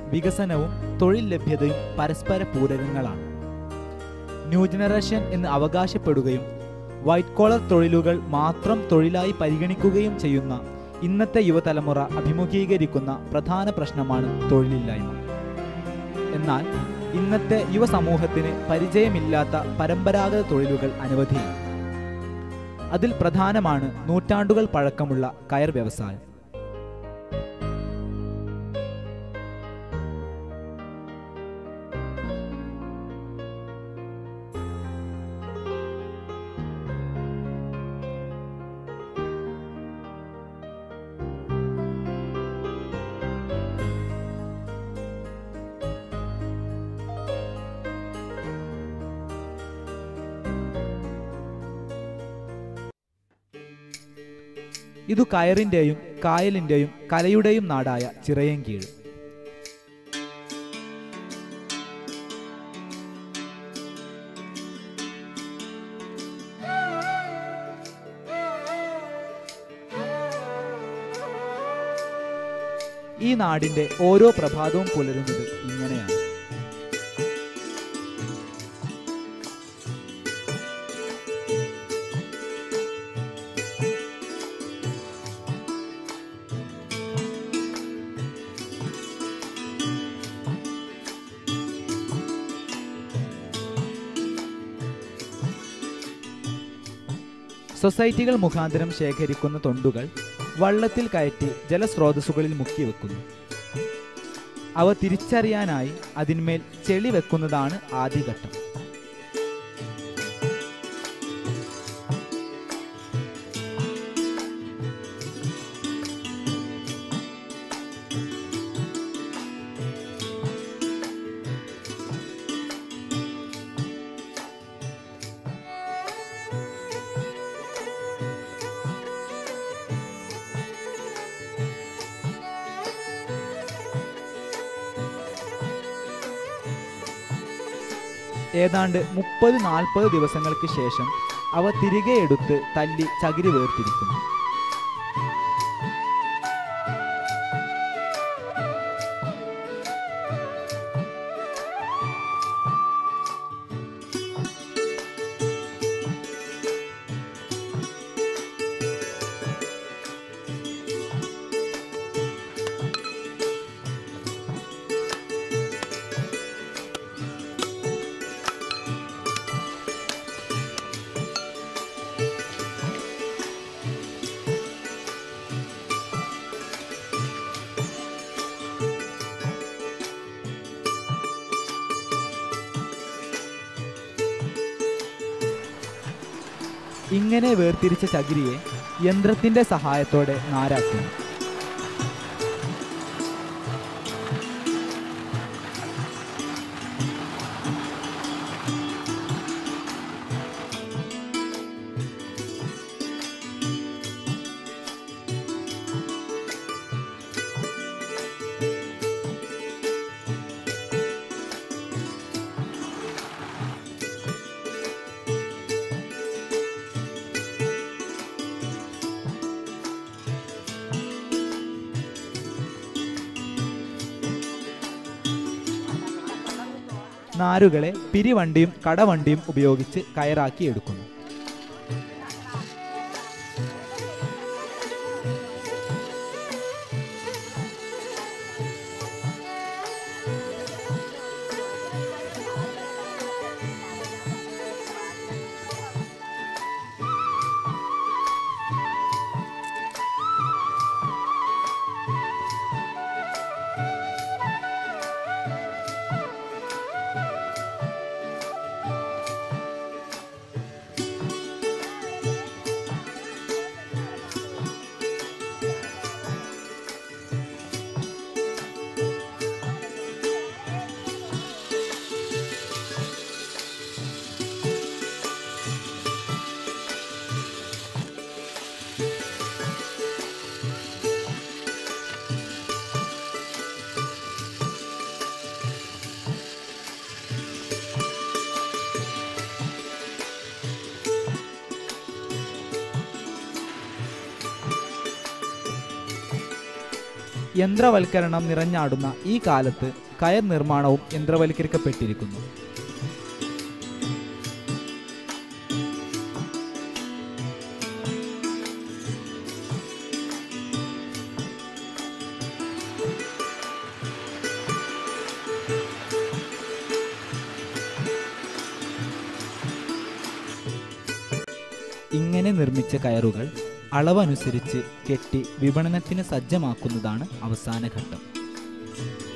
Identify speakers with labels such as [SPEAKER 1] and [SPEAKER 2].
[SPEAKER 1] വികസനവും തൊഴിൽ ലഭ്യതയും പരസ്പര പൂരകങ്ങളാണ് ന്യൂ ജനറേഷൻ എന്ന് അവകാശപ്പെടുകയും വൈറ്റ് കോളർ തൊഴിലുകൾ മാത്രം തൊഴിലായി പരിഗണിക്കുകയും ചെയ്യുന്ന ഇന്നത്തെ യുവതലമുറ അഭിമുഖീകരിക്കുന്ന പ്രധാന പ്രശ്നമാണ് തൊഴിലില്ലായ്മ എന്നാൽ ഇന്നത്തെ യുവസമൂഹത്തിന് പരിചയമില്ലാത്ത പരമ്പരാഗത തൊഴിലുകൾ അനവധിയാണ് അതിൽ പ്രധാനമാണ് നൂറ്റാണ്ടുകൾ പഴക്കമുള്ള കയർ വ്യവസായം ഇതു കയറിന്റെയും കായലിന്റെയും കലയുടെയും നാടായ ചിറയൻകീഴ് ഈ നാടിന്റെ ഓരോ പ്രഭാതവും പുലരുന്നത് ഇങ്ങനെയാണ് സൊസൈറ്റികൾ മുഖാന്തരം ശേഖരിക്കുന്ന തൊണ്ടുകൾ വള്ളത്തിൽ കയറ്റി ജലസ്രോതസ്സുകളിൽ മുക്കിവെക്കുന്നു അവ തിരിച്ചറിയാനായി അതിന്മേൽ ചെളി വെക്കുന്നതാണ് ആദ്യഘട്ടം ഏതാണ്ട് മുപ്പത് നാൽപ്പത് ദിവസങ്ങൾക്ക് ശേഷം അവ തിരികെ എടുത്ത് തല്ലി ചകിരി വേർതിരിക്കുന്നു ഇങ്ങനെ വേർതിരിച്ച ചകിരിയെ യന്ത്രത്തിന്റെ സഹായത്തോടെ നാരാക്കുന്നു നാരുകളെ പിരിവണ്ടിയും കടവണ്ടിയും ഉപയോഗിച്ച് കയറാക്കി എടുക്കുന്നു യന്ത്രവൽക്കരണം നിറഞ്ഞാടുന്ന ഈ കാലത്ത് കയർ നിർമ്മാണവും യന്ത്രവൽക്കരിക്കപ്പെട്ടിരിക്കുന്നു ഇങ്ങനെ നിർമ്മിച്ച കയറുകൾ അളവനുസരിച്ച് കെട്ടി വിപണനത്തിന് സജ്ജമാക്കുന്നതാണ് അവസാന ഘട്ടം